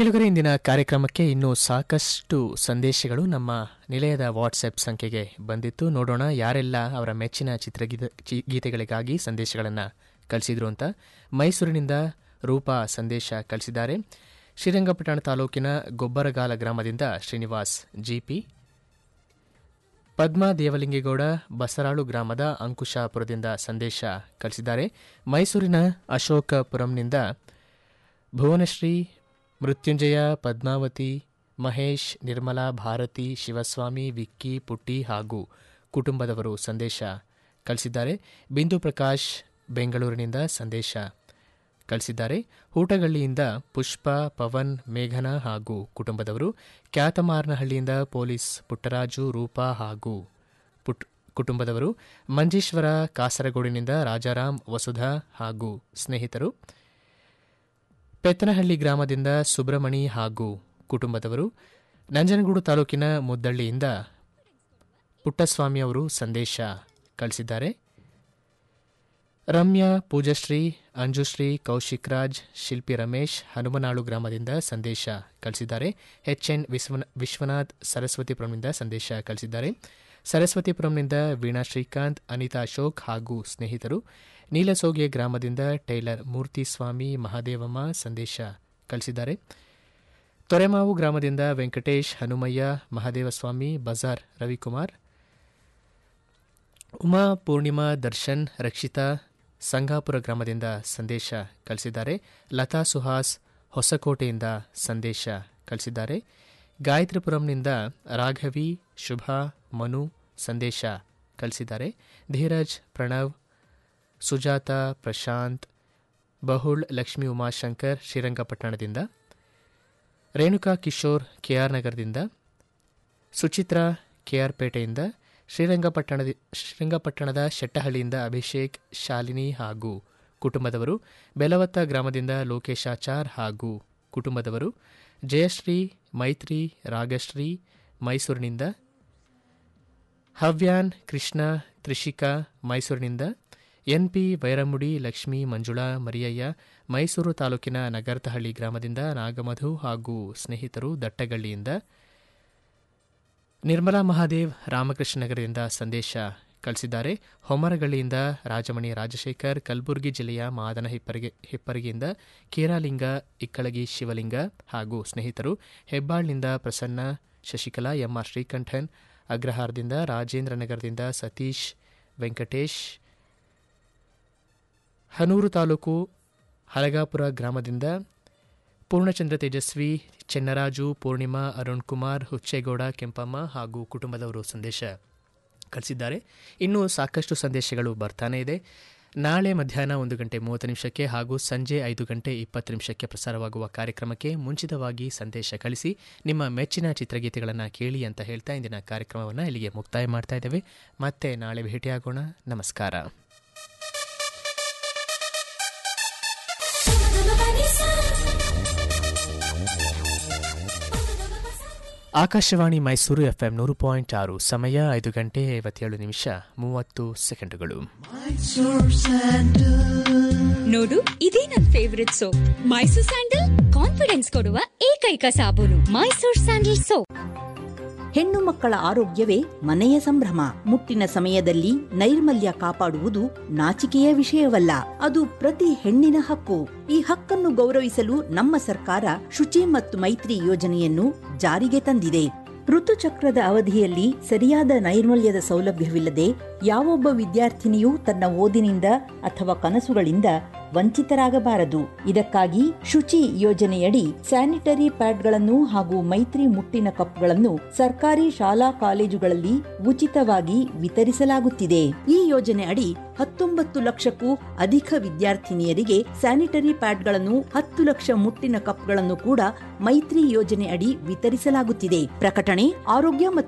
ಕೆಳಗರೆ ಇಂದಿನ ಕಾರ್ಯಕ್ರಮಕ್ಕೆ ಇನ್ನೂ ಸಾಕಷ್ಟು ಸಂದೇಶಗಳು ನಮ್ಮ ನಿಲಯದ ವಾಟ್ಸಪ್ ಸಂಖ್ಯೆಗೆ ಬಂದಿತ್ತು ನೋಡೋಣ ಯಾರೆಲ್ಲ ಅವರ ಮೆಚ್ಚಿನ ಚಿತ್ರಗೀತ ಚಿ- ಗೀತೆಗಳಿಗಾಗಿ ಸಂದೇಶಗಳನ್ನು ಕಳಿಸಿದ್ರು ಅಂತ ಮೈಸೂರಿನಿಂದ ರೂಪಾ ಸಂದೇಶ ಕಳಿಸಿದ್ದಾರೆ ಶ್ರೀರಂಗಪಟ್ಟಣ ತಾಲೂಕಿನ ಗೊಬ್ಬರಗಾಲ ಗ್ರಾಮದಿಂದ ಶ್ರೀನಿವಾಸ್ ಜಿಪಿ ಪದ್ಮಾ ದೇವಲಿಂಗೇಗೌಡ ಬಸರಾಳು ಗ್ರಾಮದ ಅಂಕುಶಾಪುರದಿಂದ ಸಂದೇಶ ಕಳಿಸಿದ್ದಾರೆ ಮೈಸೂರಿನ ಅಶೋಕಪುರಂನಿಂದ ಭುವನಶ್ರೀ ಮೃತ್ಯುಂಜಯ ಪದ್ಮಾವತಿ ಮಹೇಶ್ ನಿರ್ಮಲಾ ಭಾರತಿ ಶಿವಸ್ವಾಮಿ ವಿಕ್ಕಿ ಪುಟ್ಟಿ ಹಾಗೂ ಕುಟುಂಬದವರು ಸಂದೇಶ ಕಳಿಸಿದ್ದಾರೆ ಬಿಂದು ಪ್ರಕಾಶ್ ಬೆಂಗಳೂರಿನಿಂದ ಸಂದೇಶ ಕಳಿಸಿದ್ದಾರೆ ಹೂಟಗಳ್ಳಿಯಿಂದ ಪುಷ್ಪ ಪವನ್ ಮೇಘನ ಹಾಗೂ ಕುಟುಂಬದವರು ಕ್ಯಾತಮಾರ್ನಹಳ್ಳಿಯಿಂದ ಪೊಲೀಸ್ ಪುಟ್ಟರಾಜು ರೂಪಾ ಹಾಗೂ ಪುಟ್ ಕುಟುಂಬದವರು ಮಂಜೇಶ್ವರ ಕಾಸರಗೋಡಿನಿಂದ ರಾಜಾರಾಮ್ ವಸುಧಾ ಹಾಗೂ ಸ್ನೇಹಿತರು ಪೆತ್ತನಹಳ್ಳಿ ಗ್ರಾಮದಿಂದ ಸುಬ್ರಮಣಿ ಹಾಗೂ ಕುಟುಂಬದವರು ನಂಜನಗೂಡು ತಾಲೂಕಿನ ಮುದ್ದಳ್ಳಿಯಿಂದ ಪುಟ್ಟಸ್ವಾಮಿ ಅವರು ಸಂದೇಶ ಕಳಿಸಿದ್ದಾರೆ ರಮ್ಯಾ ಪೂಜಶ್ರೀ ಅಂಜುಶ್ರೀ ಕೌಶಿಕ್ ರಾಜ್ ಶಿಲ್ಪಿ ರಮೇಶ್ ಹನುಮನಾಳು ಗ್ರಾಮದಿಂದ ಸಂದೇಶ ಕಳಿಸಿದ್ದಾರೆ ಎಚ್ ಎನ್ ವಿಶ್ವನ ವಿಶ್ವನಾಥ್ ಸರಸ್ವತಿಪುರಂನಿಂದ ಸಂದೇಶ ಕಳಿಸಿದ್ದಾರೆ ಸರಸ್ವತಿಪುರಂನಿಂದ ವೀಣಾ ಶ್ರೀಕಾಂತ್ ಅನಿತಾ ಅಶೋಕ್ ಹಾಗೂ ಸ್ನೇಹಿತರು ನೀಲಸೋಗೆ ಗ್ರಾಮದಿಂದ ಟೈಲರ್ ಮೂರ್ತಿಸ್ವಾಮಿ ಮಹಾದೇವಮ್ಮ ಸಂದೇಶ ಕಳಿಸಿದ್ದಾರೆ ತೊರೆಮಾವು ಗ್ರಾಮದಿಂದ ವೆಂಕಟೇಶ್ ಹನುಮಯ್ಯ ಮಹಾದೇವಸ್ವಾಮಿ ಬಜಾರ್ ರವಿಕುಮಾರ್ ಉಮಾ ಪೂರ್ಣಿಮಾ ದರ್ಶನ್ ರಕ್ಷಿತಾ ಸಂಗಾಪುರ ಗ್ರಾಮದಿಂದ ಸಂದೇಶ ಕಳಿಸಿದ್ದಾರೆ ಲತಾ ಸುಹಾಸ್ ಹೊಸಕೋಟೆಯಿಂದ ಸಂದೇಶ ಕಳಿಸಿದ್ದಾರೆ ಗಾಯತ್ರಿಪುರಂನಿಂದ ರಾಘವಿ ಶುಭಾ ಮನು ಸಂದೇಶ ಕಳಿಸಿದ್ದಾರೆ ಧೀರಜ್ ಪ್ರಣವ್ ಸುಜಾತ ಪ್ರಶಾಂತ್ ಬಹುಳ್ ಲಕ್ಷ್ಮೀ ಉಮಾಶಂಕರ್ ಶ್ರೀರಂಗಪಟ್ಟಣದಿಂದ ರೇಣುಕಾ ಕಿಶೋರ್ ಕೆಆರ್ ನಗರದಿಂದ ಸುಚಿತ್ರಾ ಕೆಆರ್ ಪೇಟೆಯಿಂದ ಶ್ರೀರಂಗಪಟ್ಟಣದ ಶ್ರೀರಂಗಪಟ್ಟಣದ ಶೆಟ್ಟಹಳ್ಳಿಯಿಂದ ಅಭಿಷೇಕ್ ಶಾಲಿನಿ ಹಾಗೂ ಕುಟುಂಬದವರು ಬೆಲವತ್ತ ಗ್ರಾಮದಿಂದ ಲೋಕೇಶಾಚಾರ್ ಹಾಗೂ ಕುಟುಂಬದವರು ಜಯಶ್ರೀ ಮೈತ್ರಿ ರಾಗಶ್ರೀ ಮೈಸೂರಿನಿಂದ ಹವ್ಯಾನ್ ಕೃಷ್ಣ ತ್ರಿಷಿಕಾ ಮೈಸೂರಿನಿಂದ ಎನ್ಪಿ ವೈರಮುಡಿ ಲಕ್ಷ್ಮೀ ಮಂಜುಳಾ ಮರಿಯಯ್ಯ ಮೈಸೂರು ತಾಲೂಕಿನ ನಗರತಹಳ್ಳಿ ಗ್ರಾಮದಿಂದ ನಾಗಮಧು ಹಾಗೂ ಸ್ನೇಹಿತರು ದಟ್ಟಗಳ್ಳಿಯಿಂದ ನಿರ್ಮಲಾ ಮಹಾದೇವ್ ರಾಮಕೃಷ್ಣ ನಗರದಿಂದ ಸಂದೇಶ ಕಳಿಸಿದ್ದಾರೆ ಹೊಮರಗಳ್ಳಿಯಿಂದ ರಾಜಮಣಿ ರಾಜಶೇಖರ್ ಕಲಬುರಗಿ ಜಿಲ್ಲೆಯ ಮಾದನ ಹಿಪ್ಪರಿಗೆ ಹಿಪ್ಪರಿಗೆಯಿಂದ ಕೇರಾಲಿಂಗ ಇಕ್ಕಳಗಿ ಶಿವಲಿಂಗ ಹಾಗೂ ಸ್ನೇಹಿತರು ಹೆಬ್ಬಾಳ್ನಿಂದ ಪ್ರಸನ್ನ ಶಶಿಕಲಾ ಎಂಆರ್ ಶ್ರೀಕಂಠನ್ ಅಗ್ರಹಾರದಿಂದ ರಾಜೇಂದ್ರ ನಗರದಿಂದ ಸತೀಶ್ ವೆಂಕಟೇಶ್ ಹನೂರು ತಾಲೂಕು ಹಲಗಾಪುರ ಗ್ರಾಮದಿಂದ ಪೂರ್ಣಚಂದ್ರ ತೇಜಸ್ವಿ ಚೆನ್ನರಾಜು ಪೂರ್ಣಿಮಾ ಅರುಣ್ ಕುಮಾರ್ ಹುಚ್ಚೇಗೌಡ ಕೆಂಪಮ್ಮ ಹಾಗೂ ಕುಟುಂಬದವರು ಸಂದೇಶ ಕಳಿಸಿದ್ದಾರೆ ಇನ್ನೂ ಸಾಕಷ್ಟು ಸಂದೇಶಗಳು ಬರ್ತಾನೆ ಇದೆ ನಾಳೆ ಮಧ್ಯಾಹ್ನ ಒಂದು ಗಂಟೆ ಮೂವತ್ತು ನಿಮಿಷಕ್ಕೆ ಹಾಗೂ ಸಂಜೆ ಐದು ಗಂಟೆ ಇಪ್ಪತ್ತು ನಿಮಿಷಕ್ಕೆ ಪ್ರಸಾರವಾಗುವ ಕಾರ್ಯಕ್ರಮಕ್ಕೆ ಮುಂಚಿತವಾಗಿ ಸಂದೇಶ ಕಳಿಸಿ ನಿಮ್ಮ ಮೆಚ್ಚಿನ ಚಿತ್ರಗೀತೆಗಳನ್ನು ಕೇಳಿ ಅಂತ ಹೇಳ್ತಾ ಇಂದಿನ ಕಾರ್ಯಕ್ರಮವನ್ನು ಇಲ್ಲಿಗೆ ಮುಕ್ತಾಯ ಮಾಡ್ತಾ ಇದ್ದೇವೆ ಮತ್ತೆ ನಾಳೆ ಭೇಟಿಯಾಗೋಣ ನಮಸ್ಕಾರ ಆಕಾಶವಾಣಿ ಮೈಸೂರು ಎಫ್ಎಂ ನೂರು ಪಾಯಿಂಟ್ ಆರು ಸಮಯ ಐದು ಗಂಟೆ ಐವತ್ತೇಳು ನಿಮಿಷ ಮೂವತ್ತು ಸೆಕೆಂಡುಗಳು ನೋಡು ಇದೇ ನನ್ favourite soap Mysore sandal confidence ಕೊಡುವ ಏಕೈಕ ಸಾಬೂನು ಮೈಸೂರ್ ಸ್ಯಾಂಡಲ್ ಸೋಪ್ ಹೆಣ್ಣು ಮಕ್ಕಳ ಆರೋಗ್ಯವೇ ಮನೆಯ ಸಂಭ್ರಮ ಮುಟ್ಟಿನ ಸಮಯದಲ್ಲಿ ನೈರ್ಮಲ್ಯ ಕಾಪಾಡುವುದು ನಾಚಿಕೆಯ ವಿಷಯವಲ್ಲ ಅದು ಪ್ರತಿ ಹೆಣ್ಣಿನ ಹಕ್ಕು ಈ ಹಕ್ಕನ್ನು ಗೌರವಿಸಲು ನಮ್ಮ ಸರ್ಕಾರ ಶುಚಿ ಮತ್ತು ಮೈತ್ರಿ ಯೋಜನೆಯನ್ನು ಜಾರಿಗೆ ತಂದಿದೆ ಋತುಚಕ್ರದ ಅವಧಿಯಲ್ಲಿ ಸರಿಯಾದ ನೈರ್ಮಲ್ಯದ ಸೌಲಭ್ಯವಿಲ್ಲದೆ ಯಾವೊಬ್ಬ ವಿದ್ಯಾರ್ಥಿನಿಯೂ ತನ್ನ ಓದಿನಿಂದ ಅಥವಾ ಕನಸುಗಳಿಂದ ವಂಚಿತರಾಗಬಾರದು ಇದಕ್ಕಾಗಿ ಶುಚಿ ಯೋಜನೆಯಡಿ ಸ್ಯಾನಿಟರಿ ಪ್ಯಾಡ್ಗಳನ್ನು ಹಾಗೂ ಮೈತ್ರಿ ಮುಟ್ಟಿನ ಕಪ್ಗಳನ್ನು ಸರ್ಕಾರಿ ಶಾಲಾ ಕಾಲೇಜುಗಳಲ್ಲಿ ಉಚಿತವಾಗಿ ವಿತರಿಸಲಾಗುತ್ತಿದೆ ಈ ಯೋಜನೆ ಅಡಿ ಹತ್ತೊಂಬತ್ತು ಲಕ್ಷಕ್ಕೂ ಅಧಿಕ ವಿದ್ಯಾರ್ಥಿನಿಯರಿಗೆ ಸ್ಯಾನಿಟರಿ ಪ್ಯಾಡ್ಗಳನ್ನು ಹತ್ತು ಲಕ್ಷ ಮುಟ್ಟಿನ ಕಪ್ಗಳನ್ನು ಕೂಡ ಮೈತ್ರಿ ಯೋಜನೆ ಅಡಿ ವಿತರಿಸಲಾಗುತ್ತಿದೆ ಪ್ರಕಟಣೆ ಆರೋಗ್ಯ ಮತ್ತು